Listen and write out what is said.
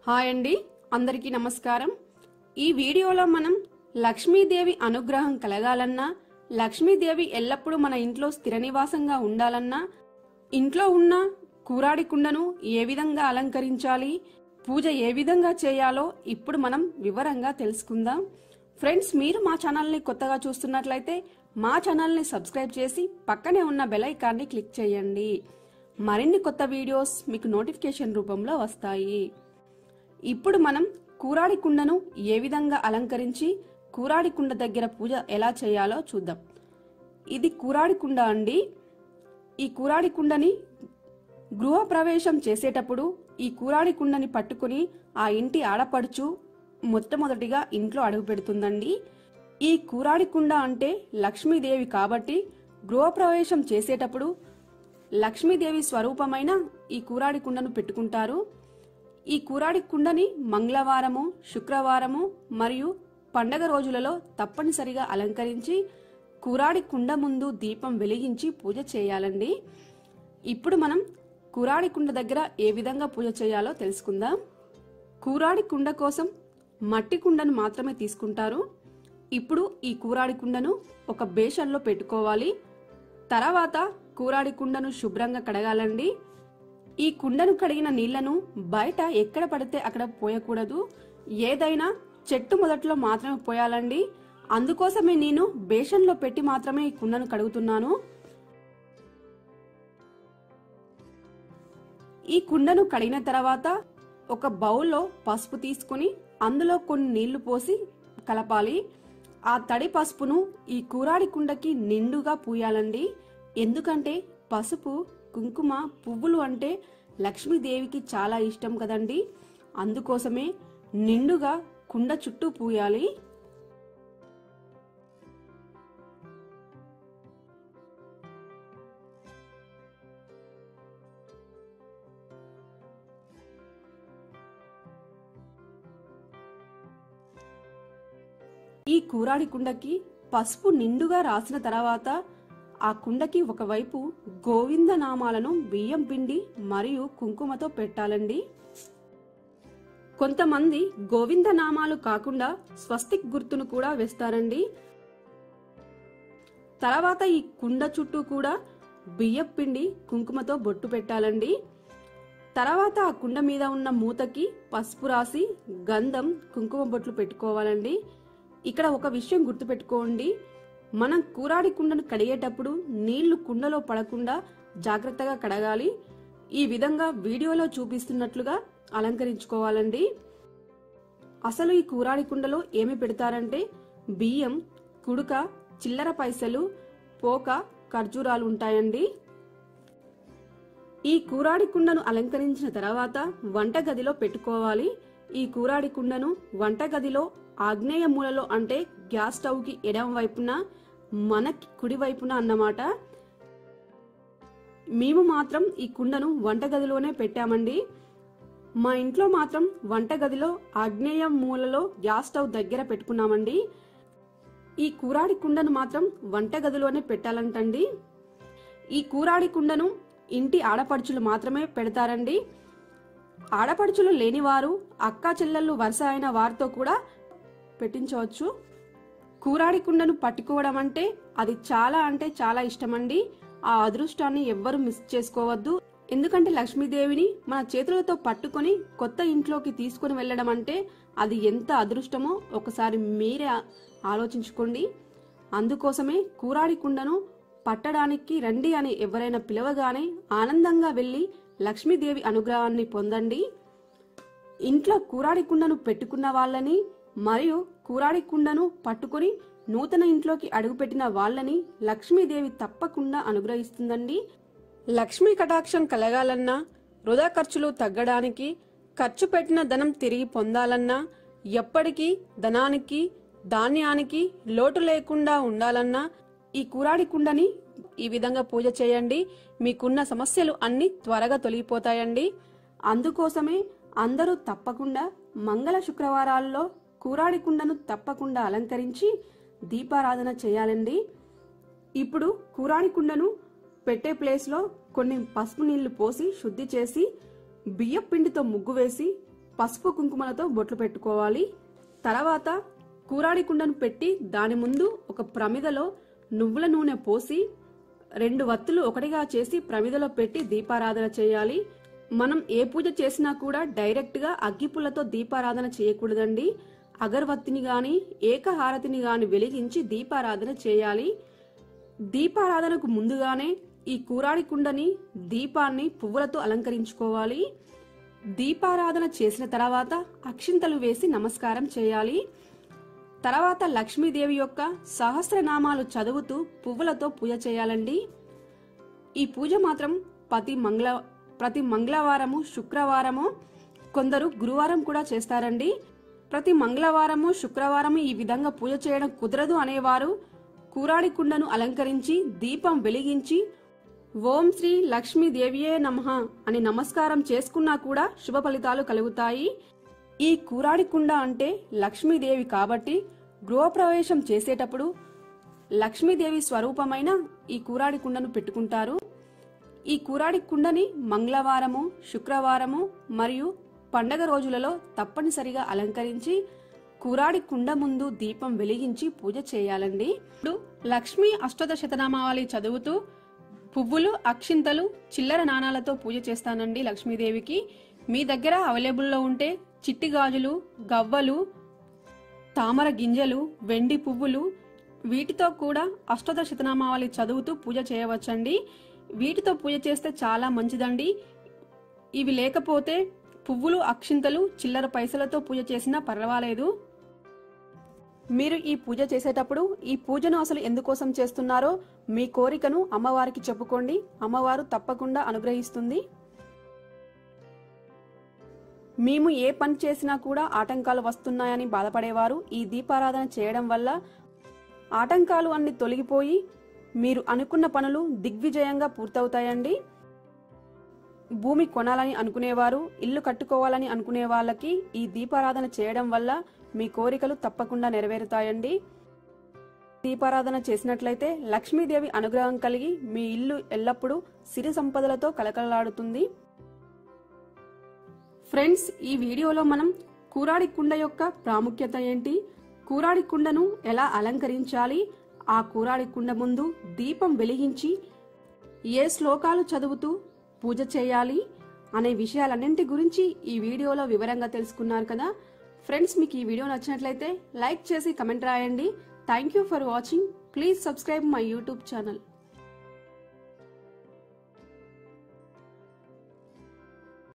hi అండి అందరికీ నమస్కారం ఈ వీడియోలో మనం లక్ష్మీదేవి అనుగ్రహం కలగాలన్నా లక్ష్మీదేవి ఎల్లప్పుడూ మన ఇంట్లో స్థిర నివాసంగా ఉండాలన్నా ఇంట్లో ఉన్న కూరాడి కుండను ఏ విధంగా అలంకరించాలి పూజ ఏ విధంగా చేయాలో ఇప్పుడు మనం వివరంగా తెలుసుకుందాం ఫ్రెండ్స్ మీరు మా ఛానల్ని కొత్తగా చూస్తున్నట్లయితే మా ఛానల్ని సబ్స్క్రైబ్ చేసి పక్కనే ఉన్న బెల్ ఐకాన్ని క్లిక్ చేయండి మరిన్ని కొత్త వీడియోస్ మీకు నోటిఫికేషన్ రూపంలో వస్తాయి ఇప్పుడు మనం కూరాడి కుండను ఏ విధంగా అలంకరించి కూరాడి కుండ దగ్గర పూజ ఎలా చేయాలో చూద్దాం ఇది కూరాడి కుండ అండి ఈ కూరాడి కుండని గృహ ప్రవేశం చేసేటప్పుడు ఈ కూరాడి కుండని పట్టుకుని ఆ ఇంటి ఆడపడుచు మొట్టమొదటిగా ఇంట్లో అడుగు పెడుతుందండి ఈ కూరాడి కుండ అంటే లక్ష్మీదేవి కాబట్టి గృహప్రవేశం చేసేటప్పుడు లక్ష్మీదేవి స్వరూపమైన ఈ కూరాడి కుండను పెట్టుకుంటారు ఈ కూరాడి కుండని మంగళవారము శుక్రవారము మరియు పండగ రోజులలో తప్పనిసరిగా అలంకరించి కూరాడి కుండ ముందు దీపం వెలిగించి పూజ చేయాలండి ఇప్పుడు మనం కూరాడి కుండ దగ్గర ఏ విధంగా పూజ చేయాలో తెలుసుకుందాం కూరాడి కుండ కోసం మట్టి కుండను మాత్రమే తీసుకుంటారు ఇప్పుడు ఈ కూరాడి కుండను ఒక బేషన్లో పెట్టుకోవాలి తర్వాత కూరాడి కుండను శుభ్రంగా కడగాలండి ఈ కుండను కడిగిన నీళ్లను బయట ఎక్కడ పడితే అక్కడ పోయకూడదు ఏదైనా చెట్టు మొదట్లో మాత్రమే పోయాలండి అందుకోసమే నేను బేషన్లో పెట్టి మాత్రమే ఈ కుండను కడుగుతున్నాను ఈ కుండను కడిగిన తర్వాత ఒక బౌల్లో పసుపు తీసుకుని అందులో కొన్ని నీళ్లు పోసి కలపాలి ఆ తడి పసుపును ఈ కూరాడి కుండకి నిండుగా పూయాలండి ఎందుకంటే పసుపు కుంకుమ పువ్వులు అంటే లక్ష్మీదేవికి చాలా ఇష్టం కదండి అందుకోసమే నిండుగా కుండ చుట్టూ పూయాలి ఈ కూరాడి కుండకి పసుపు నిండుగా రాసిన తర్వాత ఆ కుండకి ఒకవైపు గోవింద నామాలను బియ్యం పిండి మరియు కుంకుమతో పెట్టాలండి కొంతమంది గోవింద నామాలు కాకుండా స్వస్తిక్ గుర్తును కూడా వేస్తారండి తర్వాత ఈ కుండ చుట్టూ కూడా బియ్యం పిండి కుంకుమతో బొట్టు పెట్టాలండి తర్వాత ఆ కుండ మీద ఉన్న మూతకి పసుపు రాసి గంధం కుంకుమ బొట్లు పెట్టుకోవాలండి ఇక్కడ ఒక విషయం గుర్తుపెట్టుకోండి మనం కూరాడి కుండను కడిగేటప్పుడు నీళ్లు కుండలో పడకుండా జాగ్రత్తగా కడగాలి ఈ విధంగా వీడియోలో చూపిస్తున్నట్లుగా అలంకరించుకోవాలండి అసలు ఈ కూరాడి కుండలో ఏమి పెడతారంటే బియ్యం కుడుక చిల్లర పైసలు పోక ఖర్జూరాలు ఉంటాయండి ఈ కూరాడి కుండను అలంకరించిన తర్వాత వంటగదిలో పెట్టుకోవాలి ఈ కూరాడి కుండను వంటగదిలో ఆగ్నేయ మూలలో అంటే గ్యాస్ స్టవ్ కి ఎడమ వైపున మనకి కుడి వైపున అన్నమాట మేము మాత్రం ఈ కుండను వంటగదిలోనే పెట్టామండి మా ఇంట్లో మాత్రం వంటగదిలో ఆగ్నేయ మూలలో గ్యాస్ స్టవ్ దగ్గర పెట్టుకున్నామండి ఈ కూరాడి కుండను మాత్రం వంటగదిలోనే పెట్టాలంటండి ఈ కూరాడి కుండను ఇంటి ఆడపడుచులు మాత్రమే పెడతారండి ఆడపడుచులు లేనివారు అక్కా చెల్లెళ్ళు వరుస అయిన వారితో కూడా పెట్టించవచ్చు కూరాడి కుండను పట్టుకోవడం అంటే అది చాలా అంటే చాలా ఇష్టమండి ఆ అదృష్టాన్ని ఎవ్వరు మిస్ చేసుకోవద్దు ఎందుకంటే లక్ష్మీదేవిని మన చేతులతో పట్టుకొని కొత్త ఇంట్లోకి తీసుకుని వెళ్ళడం అంటే అది ఎంత అదృష్టమో ఒకసారి మీరే ఆ- ఆలోచించుకోండి అందుకోసమే కూరాడి కుండను పట్టడానికి రండి అని ఎవరైనా పిలవగానే ఆనందంగా వెళ్లి లక్ష్మీదేవి అనుగ్రహాన్ని పొందండి ఇంట్లో కూరాడి కుండను పెట్టుకున్న వాళ్ళని మరియు కూరాడి కుండను పట్టుకొని నూతన ఇంట్లోకి అడుగుపెట్టిన వాళ్ళని లక్ష్మీదేవి తప్పకుండా అనుగ్రహిస్తుందండి లక్ష్మీ కటాక్షం కలగాలన్నా వృధా ఖర్చులు తగ్గడానికి ఖర్చు పెట్టిన ధనం తిరిగి పొందాలన్నా ఎప్పటికీ ధనానికి ధాన్యానికి లోటు లేకుండా ఉండాలన్నా ఈ కూరాడి కుండని ఈ విధంగా పూజ చేయండి మీకున్న సమస్యలు అన్ని త్వరగా తొలగిపోతాయండి అందుకోసమే అందరూ తప్పకుండా మంగళ శుక్రవారాల్లో కూరాడి కుండను తప్పకుండా అలంకరించి దీపారాధన చేయాలండి ఇప్పుడు కూరాడి కుండను పెట్టే ప్లేస్లో కొన్ని పసుపు నీళ్లు పోసి శుద్ధి చేసి బియ్యం పిండితో ముగ్గు వేసి పసుపు కుంకుమలతో బొట్లు పెట్టుకోవాలి తర్వాత కూరాడి కుండను పెట్టి దాని ముందు ఒక ప్రమిదలో నువ్వుల నూనె పోసి రెండు వత్తులు ఒకటిగా చేసి ప్రమిదలో పెట్టి దీపారాధన చేయాలి మనం ఏ పూజ చేసినా కూడా డైరెక్ట్ గా అగ్గిపుల్లతో దీపారాధన చేయకూడదండి అగరవత్తిని గాని ఏకహారతిని గాని వెలిగించి దీపారాధన చేయాలి దీపారాధనకు ముందుగానే ఈ కూరాడి కుండని దీపాన్ని పువ్వులతో అలంకరించుకోవాలి దీపారాధన చేసిన తర్వాత అక్షింతలు వేసి నమస్కారం చేయాలి తర్వాత లక్ష్మీదేవి యొక్క సహస్రనామాలు చదువుతూ పువ్వులతో పూజ చేయాలండి ఈ పూజ మాత్రం ప్రతి మంగళ ప్రతి మంగళవారము శుక్రవారము కొందరు గురువారం కూడా చేస్తారండి ప్రతి మంగళవారము శుక్రవారము ఈ విధంగా పూజ చేయడం కుదరదు అనేవారు కూరాడి కుండను అలంకరించి దీపం వెలిగించి ఓం శ్రీ లక్ష్మీదేవియే నమః అని నమస్కారం చేసుకున్నా కూడా శుభ ఫలితాలు కలుగుతాయి ఈ కూరాడి కుండ అంటే లక్ష్మీదేవి కాబట్టి గృహప్రవేశం చేసేటప్పుడు లక్ష్మీదేవి స్వరూపమైన ఈ కూరాడి కుండను పెట్టుకుంటారు ఈ కూరాడి కుండని మంగళవారము శుక్రవారము మరియు పండగ రోజులలో తప్పనిసరిగా అలంకరించి కూరాడి కుండ ముందు దీపం వెలిగించి పూజ చేయాలండి ఇప్పుడు లక్ష్మీ అష్టోత్తర శతనామావళి చదువుతూ పువ్వులు అక్షింతలు చిల్లర నాణాలతో పూజ చేస్తానండి లక్ష్మీదేవికి మీ దగ్గర అవైలబుల్లో ఉంటే చిట్టి గాజులు గవ్వలు తామర గింజలు వెండి పువ్వులు వీటితో కూడా అష్టోత్తర శతనామావళి చదువుతూ పూజ చేయవచ్చండి వీటితో పూజ చేస్తే చాలా మంచిదండి ఇవి లేకపోతే పువ్వులు అక్షింతలు చిల్లర పైసలతో పూజ చేసినా పర్వాలేదు మీరు ఈ పూజ చేసేటప్పుడు ఈ పూజను అసలు ఎందుకోసం చేస్తున్నారో మీ కోరికను అమ్మవారికి చెప్పుకోండి అమ్మవారు తప్పకుండా అనుగ్రహిస్తుంది మేము ఏ పని చేసినా కూడా ఆటంకాలు వస్తున్నాయని బాధపడేవారు ఈ దీపారాధన చేయడం వల్ల ఆటంకాలు అన్ని తొలగిపోయి మీరు అనుకున్న పనులు దిగ్విజయంగా పూర్తవుతాయండి భూమి కొనాలని అనుకునేవారు ఇల్లు కట్టుకోవాలని అనుకునే వాళ్ళకి ఈ దీపారాధన చేయడం వల్ల మీ కోరికలు తప్పకుండా నెరవేరుతాయండి దీపారాధన చేసినట్లయితే లక్ష్మీదేవి అనుగ్రహం కలిగి మీ ఇల్లు ఎల్లప్పుడూ సిరి సంపదలతో కలకలలాడుతుంది ఫ్రెండ్స్ ఈ వీడియోలో మనం కూరాడి కుండ యొక్క ప్రాముఖ్యత ఏంటి కూరాడి కుండను ఎలా అలంకరించాలి ఆ కూరాడి కుండ ముందు దీపం వెలిగించి ఏ శ్లోకాలు చదువుతూ పూజ చేయాలి అనే విషయాలన్నింటి గురించి ఈ వీడియోలో వివరంగా తెలుసుకున్నారు కదా ఫ్రెండ్స్ మీకు ఈ వీడియో నచ్చినట్లయితే లైక్ చేసి కమెంట్ రాయండి thank you for watching please subscribe my YouTube channel